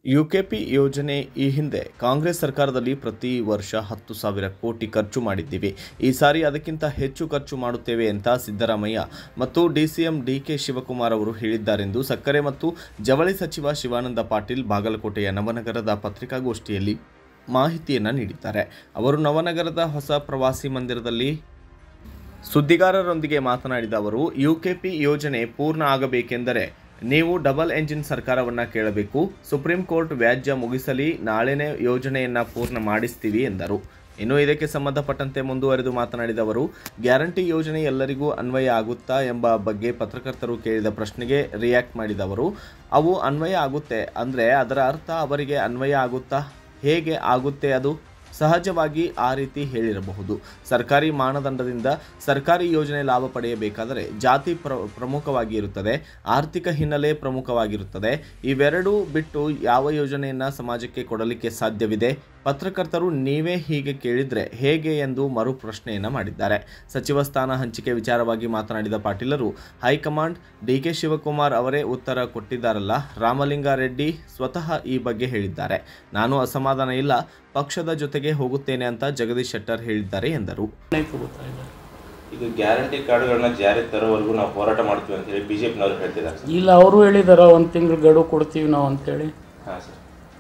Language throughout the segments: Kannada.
ಯುಕೆಪಿ ಯೋಜನೆ ಈ ಹಿಂದೆ ಕಾಂಗ್ರೆಸ್ ಸರ್ಕಾರದಲ್ಲಿ ಪ್ರತಿ ವರ್ಷ ಹತ್ತು ಸಾವಿರ ಕೋಟಿ ಖರ್ಚು ಮಾಡಿದ್ದೀವಿ ಈ ಸಾರಿ ಅದಕ್ಕಿಂತ ಹೆಚ್ಚು ಖರ್ಚು ಮಾಡುತ್ತೇವೆ ಅಂತ ಸಿದ್ದರಾಮಯ್ಯ ಮತ್ತು ಡಿಸಿಎಂ ಡಿಕೆ ಶಿವಕುಮಾರ್ ಅವರು ಹೇಳಿದ್ದಾರೆಂದು ಸಕ್ಕರೆ ಮತ್ತು ಜವಳಿ ಸಚಿವ ಶಿವಾನಂದ ಪಾಟೀಲ್ ಬಾಗಲಕೋಟೆಯ ನವನಗರದ ಪತ್ರಿಕಾಗೋಷ್ಠಿಯಲ್ಲಿ ಮಾಹಿತಿಯನ್ನು ನೀಡಿದ್ದಾರೆ ಅವರು ನವನಗರದ ಹೊಸ ಪ್ರವಾಸಿ ಮಂದಿರದಲ್ಲಿ ಸುದ್ದಿಗಾರರೊಂದಿಗೆ ಮಾತನಾಡಿದ ಅವರು ಯುಕೆಪಿ ಯೋಜನೆ ಪೂರ್ಣ ಆಗಬೇಕೆಂದರೆ ನೀವು ಡಬಲ್ ಎಂಜಿನ್ ಸರ್ಕಾರವನ್ನ ಕೇಳಬೇಕು ಸುಪ್ರೀಂ ಕೋರ್ಟ್ ವ್ಯಾಜ್ಯ ಮುಗಿಸಲಿ ನಾಳೆನೇ ಯೋಜನೆಯನ್ನ ಪೂರ್ಣ ಮಾಡಿಸ್ತೀವಿ ಎಂದರು ಇನ್ನು ಇದಕ್ಕೆ ಸಂಬಂಧಪಟ್ಟಂತೆ ಮುಂದುವರೆದು ಮಾತನಾಡಿದ ಅವರು ಗ್ಯಾರಂಟಿ ಯೋಜನೆ ಎಲ್ಲರಿಗೂ ಅನ್ವಯ ಆಗುತ್ತಾ ಎಂಬ ಬಗ್ಗೆ ಪತ್ರಕರ್ತರು ಕೇಳಿದ ಪ್ರಶ್ನೆಗೆ ರಿಯಾಕ್ಟ್ ಮಾಡಿದ ಅವರು ಅವು ಅನ್ವಯ ಆಗುತ್ತೆ ಅಂದರೆ ಅದರ ಅರ್ಥ ಅವರಿಗೆ ಅನ್ವಯ ಆಗುತ್ತಾ ಹೇಗೆ ಆಗುತ್ತೆ ಅದು ಸಹಜವಾಗಿ ಆ ರೀತಿ ಹೇಳಿರಬಹುದು ಸರ್ಕಾರಿ ಮಾನದಂಡದಿಂದ ಸರ್ಕಾರಿ ಯೋಜನೆ ಲಾಭ ಪಡೆಯಬೇಕಾದರೆ ಜಾತಿ ಪ್ರ ಪ್ರಮುಖವಾಗಿ ಇರುತ್ತದೆ ಆರ್ಥಿಕ ಹಿನ್ನೆಲೆ ಪ್ರಮುಖವಾಗಿರುತ್ತದೆ ಇವೆರಡೂ ಬಿಟ್ಟು ಯಾವ ಯೋಜನೆಯನ್ನು ಸಮಾಜಕ್ಕೆ ಕೊಡಲಿಕ್ಕೆ ಸಾಧ್ಯವಿದೆ ಪತ್ರಕರ್ತರು ನೀವೇ ಹೀಗೆ ಕೇಳಿದರೆ ಹೇಗೆ ಎಂದು ಮರು ಪ್ರಶ್ನೆಯನ್ನು ಮಾಡಿದ್ದಾರೆ ಸಚಿವ ಸ್ಥಾನ ಹಂಚಿಕೆ ವಿಚಾರವಾಗಿ ಮಾತನಾಡಿದ ಪಾಟೀಲರು ಹೈಕಮಾಂಡ್ ಡಿ ಕೆ ಶಿವಕುಮಾರ್ ಅವರೇ ಉತ್ತರ ಕೊಟ್ಟಿದ್ದಾರಲ್ಲ ರಾಮಲಿಂಗಾರೆಡ್ಡಿ ಸ್ವತಃ ಈ ಬಗ್ಗೆ ಹೇಳಿದ್ದಾರೆ ನಾನು ಅಸಮಾಧಾನ ಇಲ್ಲ ಪಕ್ಷದ ಜೊತೆಗೆ ಹೋಗುತ್ತೇನೆ ಅಂತ ಜಗದೀಶ್ ಶೆಟ್ಟರ್ ಹೇಳಿದ್ದಾರೆ ಎಂದರು ತಗೋತಾ ಇದ್ದಾರೆ ಈಗ ಗ್ಯಾರಂಟಿ ಕಾರ್ಡ್ಗಳನ್ನ ಜಾರಿ ತರೋವರೆಗೂ ನಾವು ಹೋರಾಟ ಮಾಡ್ತೀವಿ ಅಂತ ಹೇಳಿ ಬಿಜೆಪಿನವರು ಹೇಳ್ತಿದ್ದಾರೆ ಸರ್ ಇಲ್ಲ ಅವರು ಹೇಳಿದಾರ ಒಂದು ತಿಂಗಳು ಗಡುವು ಕೊಡ್ತೀವಿ ನಾವು ಅಂತೇಳಿ ಹಾಂ ಸರ್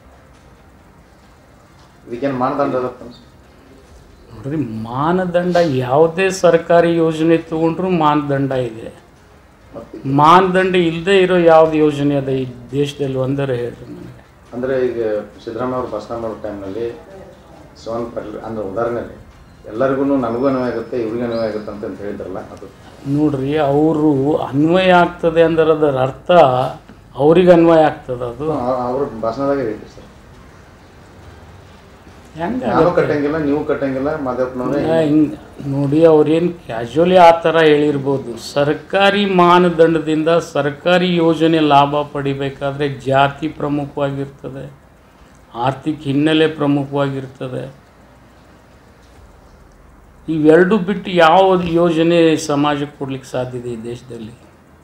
ಇದಕ್ಕೇನು ಮಾನದಂಡ ಇರುತ್ತೆ ನೋಡ್ರಿ ಮಾನದಂಡ ಯಾವುದೇ ಸರ್ಕಾರಿ ಯೋಜನೆ ತಗೊಂಡ್ರು ಮಾನದಂಡ ಇದೆ ಮಾನದಂಡ ಇಲ್ಲದೆ ಇರೋ ಯಾವ್ದು ಯೋಜನೆ ಅದ ಈ ದೇಶದಲ್ಲಿ ಒಂದರ ಹೇಳ್ರಿ ನನಗೆ ಅಂದರೆ ಈಗ ಸಿದ್ದರಾಮಯ್ಯ ಅವರು ಭಾಷಣ ಮಾಡೋ ಟೈಮ್ನಲ್ಲಿ ಶಿವನ್ ಪಾಟೀಲ್ ಅಂದ್ರೆ ಉದಾಹರಣೆ ಎಲ್ಲರಿಗೂ ನನಗೂ ಅನ್ವಯ ಆಗುತ್ತೆ ಇವ್ರಿಗೂ ಅನ್ವಯ ಆಗುತ್ತೆ ಅಂತ ಅಂತ ಹೇಳಿದ್ರಲ್ಲ ಅದು ನೋಡ್ರಿ ಅವರು ಅನ್ವಯ ಆಗ್ತದೆ ಅಂದ್ರೆ ಅದರ ಅರ್ಥ ಅವ್ರಿಗೆ ಅನ್ವಯ ಆಗ್ತದ ಅದು ಆ- ಅವ್ರ ಭಾಷಣದಾಗೆ ಐತಿ ಸರ್ ಹೆಂಗ ನಾನು ಕಟ್ಟಂಗಿಲ್ಲ ನೀವು ಕಟ್ಟಂಗಿಲ್ಲ ಮಾದೇವಪ್ಪನವ್ರೆ ಹಿಂಗ್ ನೋಡಿ ಅವ್ರೇನು ಕ್ಯಾಶುವಲಿ ಆ ಥರ ಹೇಳಿರ್ಬೋದು ಸರ್ಕಾರಿ ಮಾನದಂಡದಿಂದ ಸರ್ಕಾರಿ ಯೋಜನೆ ಲಾಭ ಪಡಿಬೇಕಾದ್ರೆ ಜಾತಿ ಪ್ರಮುಖವಾಗಿರ್ತದೆ ಆರ್ಥಿಕ ಹಿನ್ನೆಲೆ ಪ್ರಮುಖವಾಗಿರ್ತದೆ ಇವೆರಡು ಬಿಟ್ಟು ಯಾವ ಯೋಜನೆ ಸಮಾಜಕ್ಕೆ ಕೊಡ್ಲಿಕ್ಕೆ ಸಾಧ್ಯತೆ ಈ ದೇಶದಲ್ಲಿ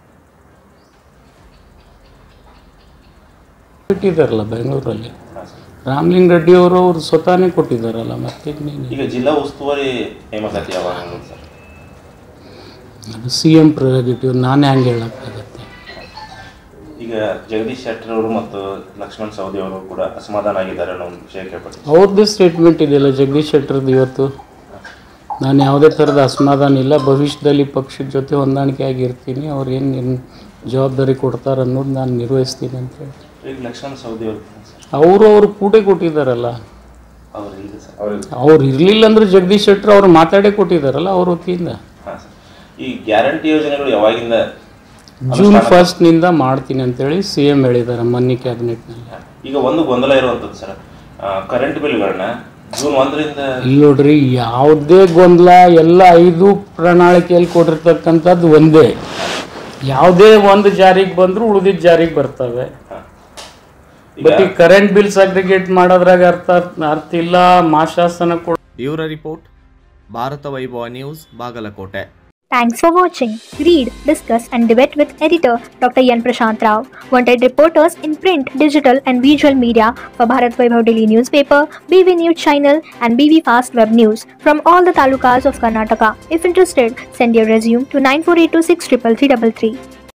ಬಿಟ್ಟಿದ್ದಾರಲ್ಲ ಬೆಂಗಳೂರಲ್ಲಿ ಹಾಂ ಸರ್ ರಾಮಲಿಂಗ ರೆಡ್ಡಿ ಅವರು ಅವ್ರು ಸ್ವತಃನೇ ಕೊಟ್ಟಿದ್ದಾರಲ್ಲ ಮತ್ತೆ ಇನ್ನೇನು ಈಗ ಜಿಲ್ಲಾ ಉಸ್ತುವಾರಿ ನೇಮಕಾತಿ ಯಾವಾಗ ಆಗುತ್ತೆ ಸರ್ ಅದು ಸಿ ಎಮ್ ಪ್ರೆರಗೇಟಿವ್ ನಾನೇ ಹಂಗೆ ಹೇಳೋಕ್ಕಾಗತ್ತೆ ಈಗ ಜಗದೀಶ್ ಶೆಟ್ಟರ್ ಅವರು ಮತ್ತು ಲಕ್ಷ್ಮಣ್ ಸವದಿ ಅವರು ಕೂಡ ಅಸಮಾಧಾನ ಆಗಿದ್ದಾರೆ ಅನ್ನೋ ಒಂದು ವಿಷಯ ಕೇಳ್ಪಟ್ಟಿದ್ದೆ ಅವ್ರದ್ದೇ ಸ್ಟೇಟ್ಮೆಂಟ್ ಇದೆಯಲ್ಲ ಜಗದೀಶ್ ಶೆಟ್ಟರ್ದು ಇವತ್ತು ನಾನು ಯಾವುದೇ ಥರದ ಅಸಮಾಧಾನ ಇಲ್ಲ ಭವಿಷ್ಯದಲ್ಲಿ ಪಕ್ಷದ ಜೊತೆ ಹೊಂದಾಣಿಕೆ ಆಗಿರ್ತೀನಿ ಅವ್ರು ಏನು ನಿರ್ ಜವಾಬ್ದಾರಿ ಕೊಡ್ತಾರೆ ಅನ್ನೋದು ನಾನು ನಿರ್ವಹಿಸ್ತೀನಿ ಅಂತ ಹೇಳಿ ಈಗ ಲಕ್ಷ್ಮಣ್ ಸವದಿ ಅವರು ಸರ್ ಅವರು ಅವರು ಕೂಟೆ ಕೊಟ್ಟಿದ್ದಾರಲ್ಲ ಅವ್ರು ಇಲ್ಲ ಸರ್ ಅವ್ರಿಗೆ ಅವ್ರು ಇರಲಿಲ್ಲ ಅಂದ್ರೆ ಜಗದೀಶ್ ಶೆಟ್ಟರ್ ಅವ್ರು ಮಾತಾಡೇ ಕೊಟ್ಟಿದ್ದಾರಲ್ಲ ಅವ್ರ ವತಿಯಿಂದ ಹಾಂ ಸರ್ ಈ ಗ್ಯಾರಂಟಿ ಯೋಜನೆಗಳು ಯಾವಾಗಿಂದ ಜೂನ್ ಫಸ್ಟ್ನಿಂದ ಮಾಡ್ತೀನಿ ಅಂತೇಳಿ ಸಿ ಎಮ್ ಹೇಳಿದ್ದಾರೆ ಮೊನ್ನೆ ಕ್ಯಾಬಿನೆಟ್ನಲ್ಲಿ ಈಗ ಒಂದು ಗೊಂದಲ ಇರುವಂಥದ್ದು ಸರ್ ಕರೆಂಟ್ ಬಿಲ್ಗಳನ್ನ ಜೂನ್ ಒಂದರಿಂದ ಇಲ್ಲಿ ನೋಡ್ರಿ ಯಾವುದೇ ಗೊಂದಲ ಎಲ್ಲ ಐದು ಪ್ರಣಾಳಿಕೆಯಲ್ಲಿ ಕೊಟ್ಟಿರ್ತಕ್ಕಂಥದ್ದು ಒಂದೇ ಯಾವುದೇ ಒಂದು ಜಾರಿಗೆ ಬಂದರೂ ಉಳಿದಿದ್ದ ಜಾರಿಗೆ ಬರ್ತವೆ ಹಾಂ ಬಟ್ ಈ ಕರೆಂಟ್ ಬಿಲ್ಸ್ ಅಗ್ರಿಗೇಟ್ ಮಾಡೋದ್ರಾಗ ಅರ್ಥ ಅರ್ಥ ಇಲ್ಲ ಮಾಶಾಸನ ಕೊಡ ಇವರ report Bharata Vaibhava news Bagalkot Thanks for watching. Read, discuss, and debate with editor Dr. Yan Prashant Rao. Wanted reporters in print, digital, and visual media for Bharat Vaibhav Daily newspaper, BV News channel, and BV Fast Web News from all the talukas of Karnataka. If interested, send your resume to 9482633333.